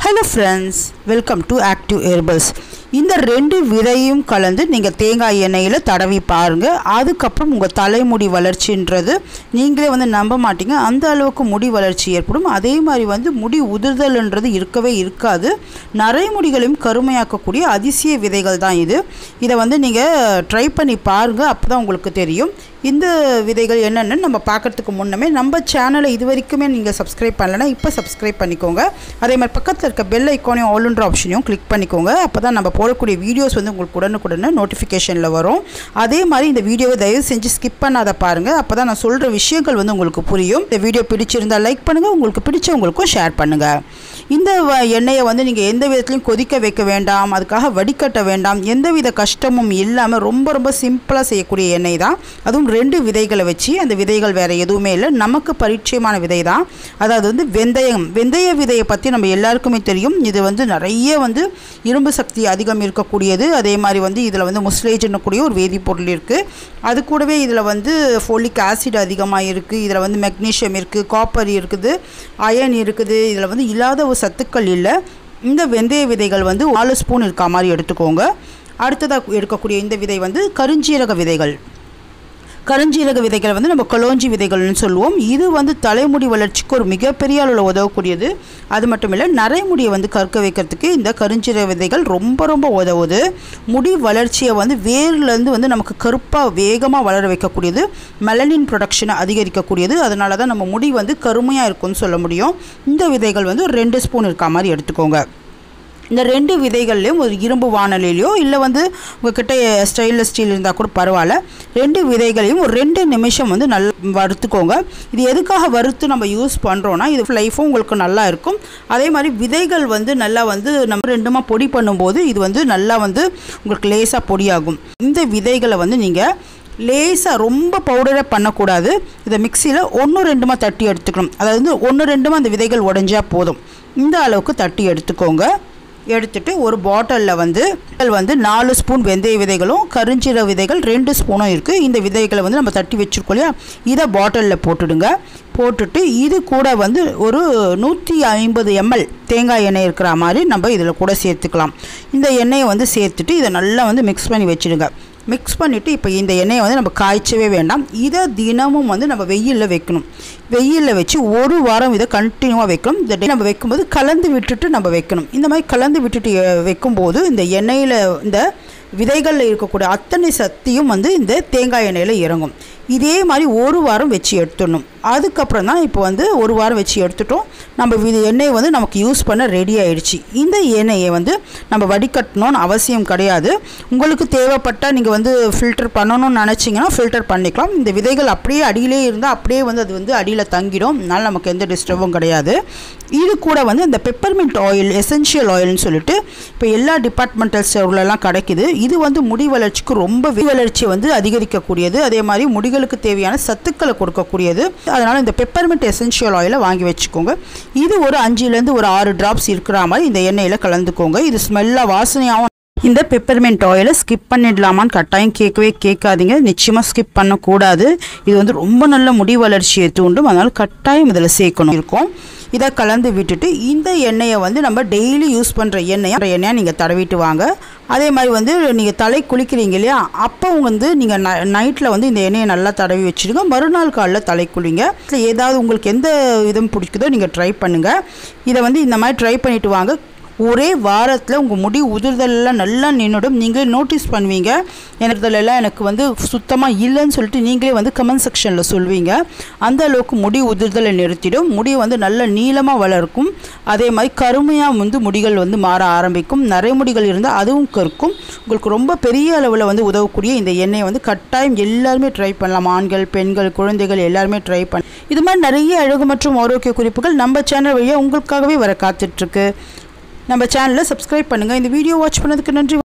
hello friends welcome to active herbals இந்த ரெண்டு விதையும் கலந்து நீங்கள் தேங்காய் எண்ணெயில் தடவி பாருங்கள் அதுக்கப்புறம் உங்கள் தலைமுடி வளர்ச்சின்றது நீங்களே வந்து நம்ப மாட்டீங்க அந்த அளவுக்கு முடி வளர்ச்சி ஏற்படும் அதே மாதிரி வந்து முடி உதிர்தல்ன்றது இருக்கவே இருக்காது நரைமுடிகளையும் கருமையாக்கக்கூடிய அதிசய விதைகள் தான் இது இதை வந்து நீங்கள் ட்ரை பண்ணி பாருங்கள் அப்போ தான் உங்களுக்கு தெரியும் இந்த விதைகள் என்னென்னு நம்ம பார்க்கறதுக்கு முன்னமே நம்ம சேனலை இது வரைக்குமே நீங்கள் சப்ஸ்கிரைப் பண்ணலைன்னா இப்போ சப்ஸ்கிரைப் பண்ணிக்கோங்க அதே மாதிரி பக்கத்தில் இருக்க பெல் ஐக்கானையும் ஆல்ன்ற ஆப்ஷனையும் கிளிக் பண்ணிக்கோங்க அப்போ தான் நம்ம போடக்கூடிய வீடியோஸ் வந்து உங்களுக்கு உடனுக்குடனே நோட்டிஃபிகேஷனில் வரும் அதே மாதிரி இந்த வீடியோவை தயவு செஞ்சு ஸ்கிப் பண்ணாத பாருங்கள் அப்போ தான் நான் சொல்கிற விஷயங்கள் வந்து உங்களுக்கு புரியும் இந்த வீடியோ பிடிச்சிருந்தால் லைக் பண்ணுங்கள் உங்களுக்கு பிடிச்சவங்களுக்கும் ஷேர் பண்ணுங்கள் இந்த வ- எண்ணெயை வந்து நீங்கள் எந்த விதத்துலையும் கொதிக்க வைக்க வேண்டாம் அதுக்காக வடிகட்ட வேண்டாம் எந்தவித கஷ்டமும் இல்லாமல் ரொம்ப ரொம்ப சிம்பிளாக செய்யக்கூடிய எண்ணெய் தான் அதுவும் ரெண்டு விதைகளை வச்சு அந்த விதைகள் வேறு எதுவுமே இல்லை நமக்கு பரிச்சயமான விதை தான் அதாவது வந்து வெந்தயம் வெந்தய விதையை பற்றி நம்ம எல்லாருக்குமே தெரியும் இது வந்து நிறைய வந்து இரும்பு சக்தி அதிகம் இருக்கக்கூடியது அதே மாதிரி வந்து இதில் வந்து முஸ்லேஜ்னு கூடிய ஒரு வேதிப்பொருள் இருக்குது அது கூடவே இதில் வந்து ஃபோலிக் ஆசிட் அதிகமாக இருக்குது இதில் வந்து மெக்னீஷியம் இருக்குது காப்பர் இருக்குது அயன் இருக்குது இதில் வந்து இல்லாத ஒரு சத்துக்கள் இல்லை இந்த வெந்தய விதைகள் வந்து நாலு ஸ்பூன் இருக்க மாதிரி எடுத்துக்கோங்க அடுத்ததாக எடுக்கக்கூடிய இந்த விதை வந்து கருஞ்சீரக விதைகள் கருஞ்சீரக விதைகள் வந்து நம்ம கொலோஞ்சி விதைகள்னு சொல்லுவோம் இது வந்து தலைமுடி வளர்ச்சிக்கு ஒரு மிகப்பெரிய அளவில் உதவக்கூடியது அது மட்டும் இல்லை நரைமுடியை வந்து கற்க வைக்கிறதுக்கு இந்த கருஞ்சீரக விதைகள் ரொம்ப ரொம்ப உதவுது முடி வளர்ச்சியை வந்து வேர்லேருந்து வந்து நமக்கு கருப்பாக வேகமாக வளர வைக்கக்கூடியது மெலனின் ப்ரொடக்ஷனை அதிகரிக்கக்கூடியது அதனால தான் நம்ம முடி வந்து கருமையாக இருக்கும்னு சொல்ல முடியும் இந்த விதைகள் வந்து ஒரு ரெண்டு ஸ்பூன் இருக்க மாதிரி எடுத்துக்கோங்க இந்த ரெண்டு விதைகள்லையும் ஒரு இரும்பு வானலிலையோ இல்லை வந்து உங்ககிட்ட ஸ்டெயின்லெஸ் ஸ்டீல் இருந்தால் கூட பரவாயில்ல ரெண்டு விதைகளையும் ஒரு ரெண்டு நிமிஷம் வந்து நல்லா வறுத்துக்கோங்க இது எதுக்காக வறுத்து நம்ம யூஸ் பண்ணுறோன்னா இது லைஃபும் உங்களுக்கு நல்லா இருக்கும் அதே மாதிரி விதைகள் வந்து நல்லா வந்து நம்ம ரெண்டுமா பொடி பண்ணும்போது இது வந்து நல்லா வந்து உங்களுக்கு லேசாக பொடியாகும் இந்த விதைகளை வந்து நீங்கள் லேசாக ரொம்ப பவுடரை பண்ணக்கூடாது இதை மிக்சியில் ஒன்று ரெண்டுமா தட்டி எடுத்துக்கணும் அதாவது ஒன்று ரெண்டுமா அந்த விதைகள் உடஞ்சா போதும் இந்த அளவுக்கு தட்டி எடுத்துக்கோங்க எடுத்துட்டு ஒரு பாட்டிலில் வந்து இதில் வந்து நாலு ஸ்பூன் வெந்தய விதைகளும் கருஞ்சீரக விதைகள் ரெண்டு ஸ்பூனும் இருக்குது இந்த விதைகளை வந்து நம்ம தட்டி வச்சுருக்கோம் இல்லையா இதை பாட்டிலில் போட்டுடுங்க போட்டுட்டு இது கூட வந்து ஒரு நூற்றி ஐம்பது எம்எல் தேங்காய் எண்ணெய் இருக்கிற மாதிரி நம்ம இதில் கூட சேர்த்துக்கலாம் இந்த எண்ணெயை வந்து சேர்த்துட்டு இதை நல்லா வந்து மிக்ஸ் பண்ணி வச்சுடுங்க மிக்ஸ் பண்ணிவிட்டு இப்போ இந்த எண்ணெயை வந்து நம்ம காய்ச்சவே வேண்டாம் இதை தினமும் வந்து நம்ம வெயிலில் வைக்கணும் வெயிலில் வச்சு ஒரு வாரம் இதை கண்டினியூவாக வைக்கணும் இந்த day நம்ம வைக்கும்போது கலந்து விட்டுட்டு நம்ம வைக்கணும் இந்த மாதிரி கலந்து விட்டுட்டு அஹ், வைக்கும்போது இந்த எண்ணெயில் இந்த விதைகளில் இருக்கக்கூடிய அத்தனை சக்தியும் வந்து இந்த தேங்காய் எண்ணெயில் இறங்கும் இதே மாதிரி ஒரு வாரம் வச்சு எடுத்துடணும் அதுக்கப்புறம் தான் இப்போ வந்து ஒரு வாரம் வச்சு எடுத்துட்டோம் நம்ம இது எண்ணெயை வந்து நமக்கு யூஸ் பண்ண ரெடி ஆயிடுச்சு இந்த எண்ணெயை வந்து நம்ம வடிகட்டணும்னு அவசியம் கிடையாது உங்களுக்கு தேவைப்பட்டால் நீங்கள் வந்து ஃபில்டர் பண்ணணும்னு நினச்சிங்கன்னா ஃபில்டர் பண்ணிக்கலாம் இந்த விதைகள் அப்படியே அடியிலே இருந்தால் அப்படியே வந்து அது வந்து அடியில் தங்கிடும் அதனால நமக்கு எந்த டிஸ்டர்பும் கிடையாது இது கூட வந்து இந்த பெப்பர்மின்ட் ஆயில் எசென்ஷியல் ஆயில்னு சொல்லிட்டு இப்போ எல்லா டிபார்ட்மெண்டல் ஸ்டோர்லலாம் கிடைக்குது இது வந்து முடி வளர்ச்சிக்கு ரொம்ப முடி வளர்ச்சியை வந்து அதிகரிக்கக்கூடியது அதே மாதிரி முடிகளுக்கு தேவையான சத்துக்களை கொடுக்கக்கூடியது அதனால் இந்த பெப்பர்மின்ட் எசென்ஷியல் ஆயிலை வாங்கி வச்சுக்கோங்க இது ஒரு அஞ்சுலேருந்து ஒரு ஆறு டிராப்ஸ் இருக்கிற மாதிரி இந்த எண்ணெயில் கலந்துக்கோங்க இது ஸ்மெல்லாக வாசனையாகவும் இந்த பெப்பர்மெண்ட் ஆயிலை ஸ்கிப் பண்ணிடலாமான்னு கட்டாயம் கேட்கவே கேட்காதீங்க நிச்சயமாக ஸ்கிப் பண்ணக்கூடாது இது வந்து ரொம்ப நல்ல முடி வளர்ச்சியை தூண்டும் அதனால் கட்டாயம் இதில் சேர்க்கணும் இருக்கும் இதை கலந்து விட்டுட்டு இந்த எண்ணெயை வந்து நம்ம டெய்லி யூஸ் பண்ணுற எண்ணெயை எண்ணெயை நீங்கள் தடவிட்டு வாங்க அதே மாதிரி வந்து நீங்கள் தலை குளிக்கிறீங்க இல்லையா அப்போ வந்து நீங்கள் ந நைட்டில் வந்து இந்த எண்ணெயை நல்லா தடவி வச்சுடுங்க மறுநாள் காலைல தலை குளிங்க இதுல ஏதாவது உங்களுக்கு எந்த விதம் பிடிக்குதோ நீங்கள் ட்ரை பண்ணுங்கள் இதை வந்து இந்த மாதிரி ட்ரை பண்ணிட்டு வாங்க ஒரே வாரத்தில் உங்கள் முடி உதிர்தலெல்லாம் நல்லா நின்றுடும் நீங்களே நோட்டீஸ் பண்ணுவீங்க எனக்குதலெல்லாம் எனக்கு வந்து சுத்தமாக இல்லைன்னு சொல்லிட்டு நீங்களே வந்து கமெண்ட் செக்ஷனில் சொல்வீங்க அந்த அளவுக்கு முடி உதிர்தலை நிறுத்திடும் முடி வந்து நல்ல நீளமாக வளர்க்கும் அதே மாதிரி கருமையாக வந்து முடிகள் வந்து மாற ஆரம்பிக்கும் நரைமுடிகள் இருந்தால் அதுவும் கருக்கும் உங்களுக்கு ரொம்ப பெரிய அளவில் வந்து உதவக்கூடிய இந்த எண்ணெயை வந்து கட்டாயம் எல்லாருமே ட்ரை பண்ணலாம் ஆண்கள் பெண்கள் குழந்தைகள் எல்லாருமே ட்ரை பண்ண இது மாதிரி நிறைய அழகு மற்றும் ஆரோக்கிய குறிப்புகள் நம்ம சேனல் வழியாக உங்களுக்காகவே வர காத்துட்ருக்கு நம்ம சேனலை சப்ஸ்கிரைப் பண்ணுங்கள் இந்த வீடியோ வாட்ச் பண்ணதுக்கு நன்றி